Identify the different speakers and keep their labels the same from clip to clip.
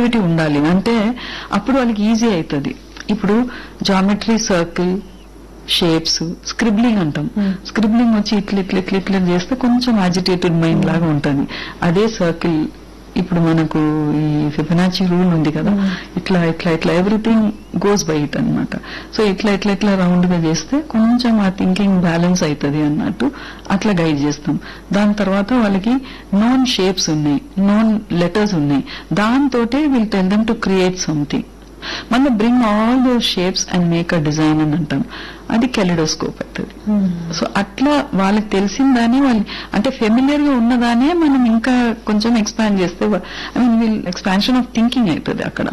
Speaker 1: Creativity ఉండాలి అంటే అప్పుడు వాళ్ళకి ఈజీ అవుతుంది ఇప్పుడు జామెట్రీ సర్కిల్ షేప్స్ స్క్రిబ్లింగ్ అంటాం
Speaker 2: Hmm.
Speaker 1: స్క్రిబ్లింగ్ వచ్చి ఇట్లా ఇట్లా ఇట్లా ఇట్లా చేస్తే కొంచెం యాజిటేటెడ్ మైండ్ లాగా ఉంటుంది అదే సర్కిల్ ఇప్పుడు మనకు ఈ ఫిబనాచి రూల్ ఉంది కదా
Speaker 2: Hmm.
Speaker 1: ఇట్లా ఇట్లా ఇట్లా ఎవ్రీథింగ్ గోస్ బై ఇట్ అన్నమాట సో ఇట్లా ఇట్లా ఇట్లా రౌండ్ గా చేస్తే కొంచెం ఆ థింకింగ్ బ్యాలెన్స్ అవుతుంది అన్నట్టు అట్లా గైడ్ చేస్తాం దాని తర్వాత వాళ్ళకి నాన్ షేప్స్ ఉన్నాయి నాన్ లెటర్స్ ఉన్నాయి దాంతో will tell them to create something మన bring all those shapes and make a design అని అంటాం అది కెలిడోస్కోప్ అవుతుంది సో అట్లా వాళ్ళకి తెలిసిందానే వాళ్ళు అంటే ఫెమిలియర్ గా ఉన్నదానే మనం ఇంకా కొంచెం ఎక్స్పాండ్ చేస్తే I mean will expansion of thinking అవుతుంది అక్కడ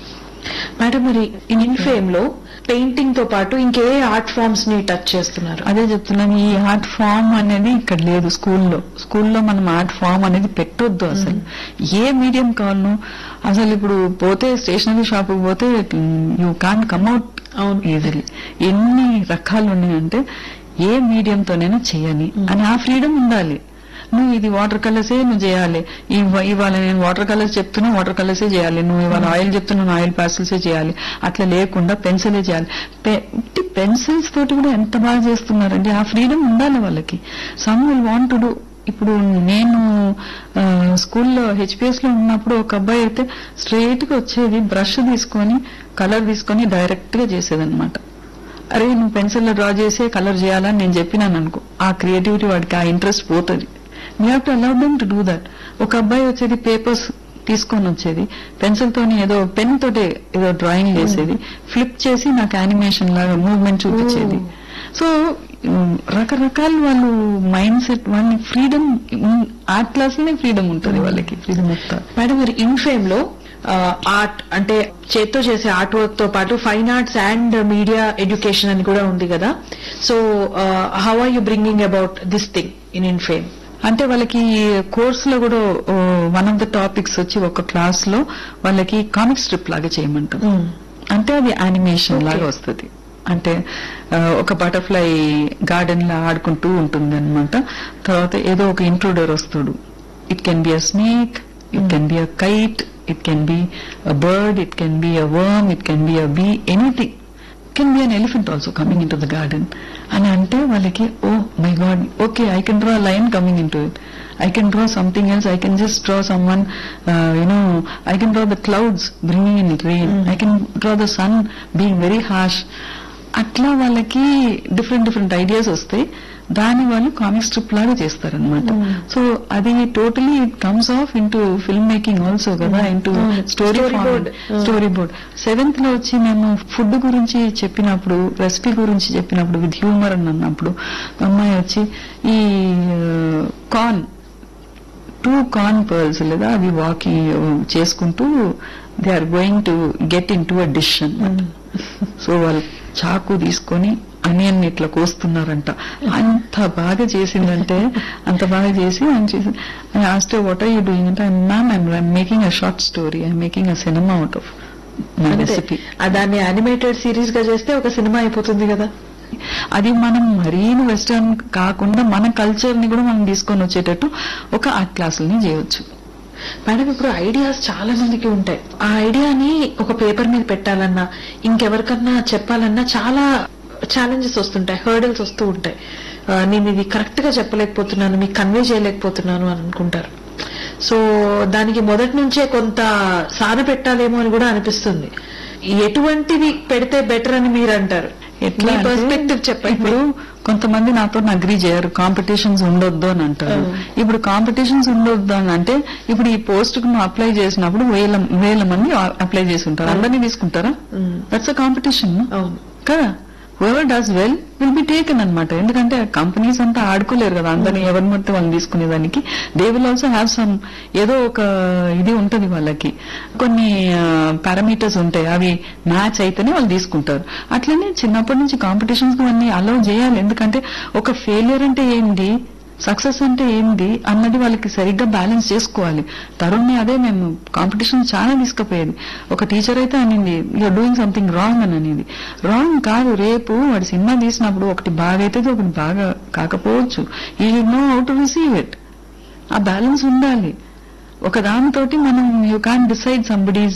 Speaker 2: మేడం మరి ఇన్ ఇన్ఫేమ్ లో పెయింటింగ్ తో పాటు ఇంకే ఆర్ట్ ఫార్మ్స్ ని టచ్ చేస్తున్నారు
Speaker 1: అదే చెప్తున్నాను ఈ ఆర్ట్ ఫామ్ అనేది ఇక్కడ లేదు స్కూల్లో స్కూల్లో మనం ఆర్ట్ ఫామ్ అనేది పెట్టొద్దు అసలు ఏ మీడియం కావాలను అసలు ఇప్పుడు పోతే స్టేషనరీ షాప్ పోతే యూ కాన్ కమ్అట్
Speaker 2: అవును.
Speaker 1: ఈజీలీ ఎన్ని రకాలు ఉన్నాయంటే ఏ మీడియం తోనైనా చేయని అని ఆ ఫ్రీడమ్ ఉండాలి నువ్వు ఇది వాటర్ కలర్సే నువ్వు చేయాలి ఇవ- ఇవాళ నేను వాటర్ కలర్స్ చెప్తున్నా వాటర్ కలర్సే చేయాలి నువ్వు ఇవాళ ఆయిల్ చెప్తున్నా ఆయిల్ ప్యాసిల్సే చేయాలి అట్లా లేకుండా పెన్సిలే చేయాలి పెన్సిల్స్ తోటి కూడా ఎంత బాగా చేస్తున్నారండి ఆ ఫ్రీడమ్ ఉండాలి వాళ్ళకి some will want to do ఇప్పుడు నేను ఆ, స్కూల్లో హెచ్పిఎస్ లో ఉన్నప్పుడు ఒక అబ్బాయి అయితే స్ట్రైట్ గా వచ్చేది బ్రష్ తీసుకొని కలర్ తీసుకొని డైరెక్ట్ గా చేసేదన్నమాట అరే నువ్వు పెన్సిల్ డ్రా చేసే కలర్ చేయాలని నేను చెప్పినాను అనుకో ఆ క్రియేటివిటీ వాడికి ఆ ఇంట్రెస్ట్ పోతుంది we have to allow them to do that ఒక అబ్బాయి వచ్చేది పేపర్స్ తీసుకొని వచ్చేది పెన్సిల్ తోని ఏదో పెన్ తోటి ఏదో డ్రాయింగ్ చేసేది ఫ్లిప్ చేసి నాకు యానిమేషన్ లాగా మూవ్మెంట్ చూపించేది సో ఉమ్, రకరకాల వాళ్ళు మైండ్ సెట్ వాళ్ళని ఫ్రీడమ్ ఆర్ట్ క్లాస్ లోనే ఫ్రీడమ్ ఉంటుంది వాళ్ళకి ఫ్రీడమ్ ఇస్తారు
Speaker 2: మేడం మరి ఇన్ఫేమ్ లో ఆర్ట్ అంటే చేత్తో చేసే ఆర్ట్ వర్క్ తో పాటు fine arts and media education అని కూడా ఉంది కదా so how are you bringing about this thing in in frame
Speaker 1: అంటే వాళ్ళకి కోర్స్ లో కూడా వన్ ఆఫ్ ద టాపిక్స్ వచ్చి ఒక క్లాస్ లో వాళ్ళకి కామిక్ స్ట్రిప్ లాగా చేయమంటాం అంటే అది యానిమేషన్
Speaker 2: Okay.
Speaker 1: లాగా వస్తుంది అంటే ఆ, ఒక బటర్ఫ్లై గార్డెన్ లా ఆడుకుంటూ ఉంటుంది అనమాట తర్వాత ఏదో ఒక ఇంట్రూడర్ వస్తాడు it can be a snake it can be a kite it can be a bird it can be a worm it can be a bee anything can be an elephant also coming in to the garden అని అంటే వాళ్ళకి oh my god okay I can draw line coming in to it I can draw something else I can just draw some one you know I can draw the clouds bringing in rain I can draw the sun being very harsh అట్లా వాళ్ళకి different different ideas వస్తాయి దాన్ని వాళ్ళు comic strip లాగా చేస్తారనమాట so అది totally it comes off into film making also కదా into
Speaker 2: Mm.
Speaker 1: Story
Speaker 2: Storyboard. Mm.
Speaker 1: Story board seventh లో వచ్చి మేము ఫుడ్ గురించి చెప్పినప్పుడు రెసిపీ గురించి చెప్పినప్పుడు విత్ హ్యూమర్ అని అన్నప్పుడు అమ్మాయి వచ్చి ఈ కార్న్ టూ కార్న్ పర్ల్స్ లేదా అవి వాకింగ్ చేసుకుంటూ they are going to get in to a dish అన్నమాట సో వాళ్ళు చాకు తీసుకొని అనియన్ ఇట్లా కోస్తున్నారంట అంత బాగా చేసిందంటే అంత బాగా చేసి ఆయన చేసి asked what are you doing అంటే ma'am I'm making a short story I'm making a cinema out of my
Speaker 2: అంతే
Speaker 1: రెసిపీ
Speaker 2: ఆ దాన్ని యానిమేటెడ్ సిరీస్ గా చేస్తే ఒక సినిమా అయిపోతుంది కదా
Speaker 1: అది మనం మరీ వెస్టర్న్ కాకుండా మన కల్చర్ ని కూడా మనం తీసుకొని వచ్చేటట్టు ఒక ఆర్ట్ క్లాసులని చేయొచ్చు
Speaker 2: మేడం ఇప్పుడు ఐడియాస్ చాలా మందికి ఉంటాయి ఆ ఐడియాని ఒక పేపర్ మీద పెట్టాలన్నా ఇంకెవరికన్నా చెప్పాలన్నా చాలా ఛాలెంజెస్ వస్తుంటాయి హర్డల్స్ వస్తూ ఉంటాయి ఆ, నేను ఇది కరెక్ట్ గా చెప్పలేకపోతున్నాను మీకు కన్వే చేయలేకపోతున్నాను అని అనుకుంటారు సో దానికి మొదటి నుంచే కొంత సాధ పెట్టాలేమో అని కూడా అనిపిస్తుంది ఎటువంటిది పెడితే బెటర్ అని మీరు అంటారు
Speaker 1: ఎట్లా
Speaker 2: మీ
Speaker 1: అంటే,
Speaker 2: పర్స్పెక్టివ్ చెప్పండి
Speaker 1: ఇప్పుడు కొంతమంది నాతో అగ్రి చేయరు కాంపిటీషన్స్ ఉండొద్దు అని అంటారు
Speaker 2: అవును.
Speaker 1: ఇప్పుడు కాంపిటీషన్స్ ఉండొద్దు అని అంటే ఇప్పుడు ఈ పోస్ట్ కు నువ్వు అప్లై చేసినప్పుడు వేల వేల మంది అప్లై చేసి ఉంటారు
Speaker 2: అవును.
Speaker 1: అందరినీ తీసుకుంటారా
Speaker 2: మ్మ్.
Speaker 1: దట్స్ అ కాంపిటీషన్
Speaker 2: అవును
Speaker 1: కదా whoever does well will be taken అనమాట ఎందుకంటే కంపెనీస్ అంతా ఆడుకోలేరు కదా అందరినీ ఎవరి మొత్తం వాళ్ళు తీసుకునేదానికి they will also have some ఏదో ఒక ఇది ఉంటది వాళ్ళకి కొన్ని పారామీటర్స్ ఉంటాయి అవి మ్యాచ్ అయితేనే వాళ్ళు తీసుకుంటారు అట్లనే చిన్నప్పటి నుంచి కాంపిటీషన్స్ అన్ని అలౌ చేయాలి ఎందుకంటే ఒక ఫెయిలియర్ అంటే ఏంటి సక్సెస్ అంటే ఏంది అన్నది వాళ్ళకి సరిగ్గా బ్యాలెన్స్ చేసుకోవాలి తరుణ్ని అదే మేము కాంపిటీషన్ చాలా తీసుకుపోయేది ఒక టీచర్ అయితే అనింది యూఆర్ డూయింగ్ సంథింగ్ రాంగ్ అని అనేది రాంగ్ కాదు రేపు వాడు సినిమా తీసినప్పుడు ఒకటి బాగా అయితే ఒకటి బాగా కాకపోవచ్చు ఈ know how to receive it ఆ బ్యాలెన్స్ ఉండాలి ఒక దానితోటి మనం యూ కాన్ డిసైడ్ సంబడీస్